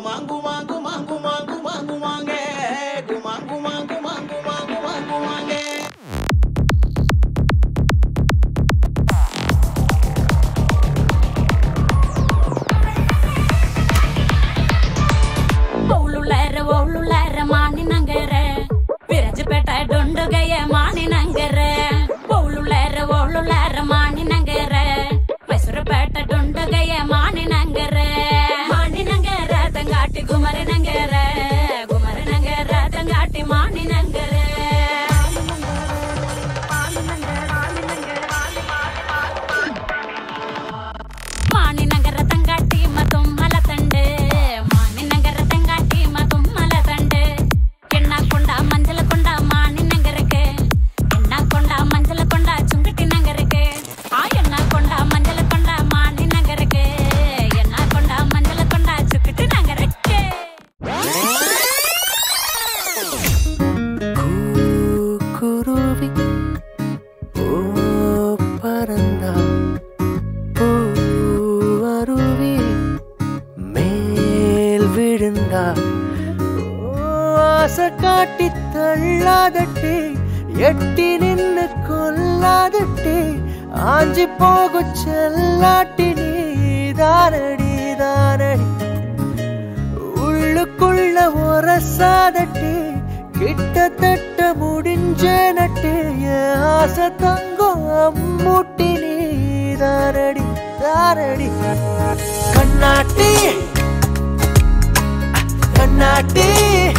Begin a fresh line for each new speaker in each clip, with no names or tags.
குமாங்கு மாங்கு மாங்கு மாங்கு மாங்கு மாங்கே குமாங்கு மாங்கு மாங்கு மாங்கு மாங்கு மாங்கே
ಒಳ್ಳುಳ್ಳಾರ ಒಳ್ಳುಳ್ಳಾರ ಮಾನಿನಂಗರ ವಿರಜಪೇಟ ಡೊಂಡುಗಯ ಮಾನಿನಂಗರ ಒಳ್ಳುಳ್ಳಾರ ಒಳ್ಳುಳ್ಳಾರ ಮಾನಿನಂಗರ ಮೈಸೂರುಪೇಟ ಡೊಂಡುಗಯ ಮಾನಿನಂಗರ ಮಾನಿನಂಗರ ತಂಗಾಟಿ ಗುಮರನಂಗರ ಗುಮರನಂಗರ ತಂಗಾಟಿ ಮಾನಿನಂಗರ மானிநகர தங்காட்டி மதும் மலத்தண்டு மானிநகர தங்காட்டி மதும் மலத்தண்டு எண்ணா கொண்டா மஞ்சள கொண்டா மானிநகருக்கு எண்ணா கொண்டா மஞ்சள கொண்டா சுங்கட்டி நகருக்கு ஆ எண்ணா கொண்டா மஞ்சள கொண்டா மானிநகருக்கு எண்ணா கொண்டா மஞ்சள கொண்டா சுக்கிட்டு நகருக்கு
குருவி ஓ பரந்தா பூவருவி மேல் விழுந்தா ஓ, ஆசை காட்டி தள்ளாதட்டி எட்டி நின்னு கொல்லாதட்டி ஆஞ்சி போகு செல்லாட்டி நீ தானடி தானடி உள்ளுக்குள்ள ஒரசாதட்டி கிட்டத்தட்ட முடிஞ்ச நட்டு என் ஆசை தங்கம் அம்மூட்டி நீ தானடி தானடி கண்ணாட்டி கண்ணாட்டி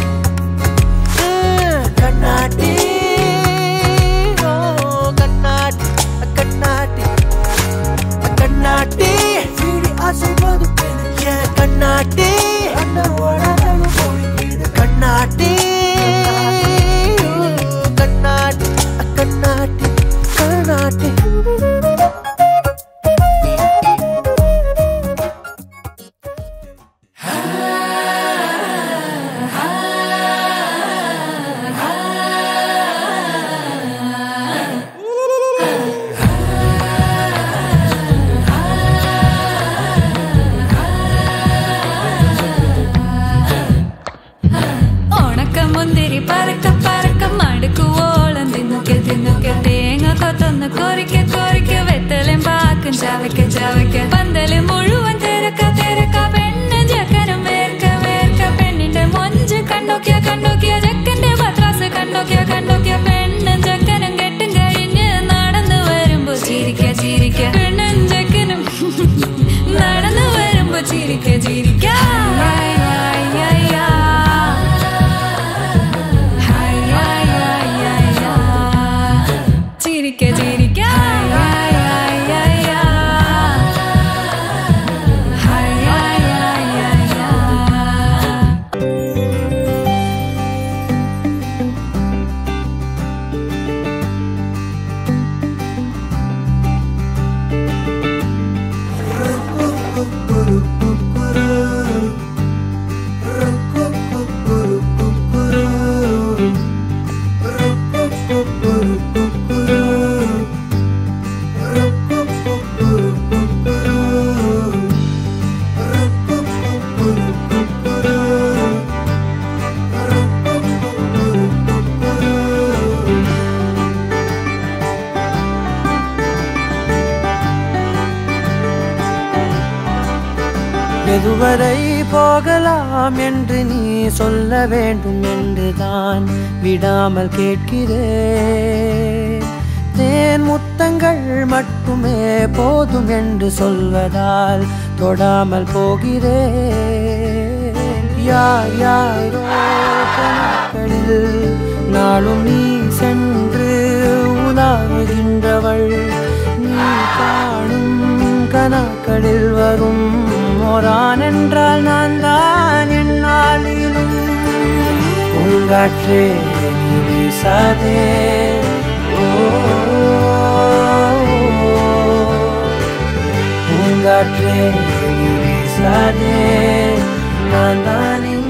அஹ், கண்ணாட்டி ஓ கண்ணாட்டி கண்ணாட்டி கண்ணாட்டி சீடி அசைவது என் கண்ணாட்டி அந்த உடனே பொழிக்குது கண்ணாட்டி கண்ணாட்டி கண்ணாட்டி கண்ணாட்டி
ഉണക്ക മുന്തിരി പറക്ക പറക്ക മടുക്കു ഓളം തിന്നുക്കെ തിന്നുക്കെ തേങ്ങ കൊത്തൊന്ന് കൊറിക്ക കൊറിക്ക വെത്തലും പാക്കും ചവയ്ക്ക ചവയ്ക്ക പന്തല് മുഴുവൻ തിരക്ക തിരക്ക പെണ്ണ് ജക്കനും വേർക്ക വേർക്ക പെണ്ണിന്റെ മൊഞ്ച് കണ്ടോക്കിയ കണ്ടോക്കിയ ജക്കന്റെ പത്രാസ് കണ്ടോക്കിയ കണ്ടോക്കിയ പെണ്ണും ജക്കനും കെട്ടും കഴിഞ്ഞ് നടന്നു വരുമ്പോ ചിരിക്ക ചിരിക്ക പെണ്ണും ജക്കനും നടന്നു വരുമ്പോ ചിരിക്ക ചിരിക്ക ഹായ് ഹായ് ഹായ് ഹായ് ഹായ് ഹായ് ഹായ് ഹായ് ചിരിക്ക ചിരിക്ക ഹായ് ഹായ് ഹായ് ഹായ് ഹായ് ഹായ് ഹായ് ഹായ്
எதுவரை போகலாம் என்று நீ சொல்ல வேண்டும் என்றுதான் விடாமல் கேட்கிறேன் தேன் முத்தங்கள் மட்டுமே போதும் என்று சொல்வதால் தொடாமல் போகிறேன் யார் யாரோ கணக்களில் நாளும் நீ சென்று உலாவுகின்றவள் நீ காணும் கனாக்களில் வரும் ஓரான் என்றால் நான் தான் என்னாலிலும் பூங்காற்றே நீ வீசாதே ஓ, பூங்காற்றே நீ வீசாதே நான் தான் இங்கே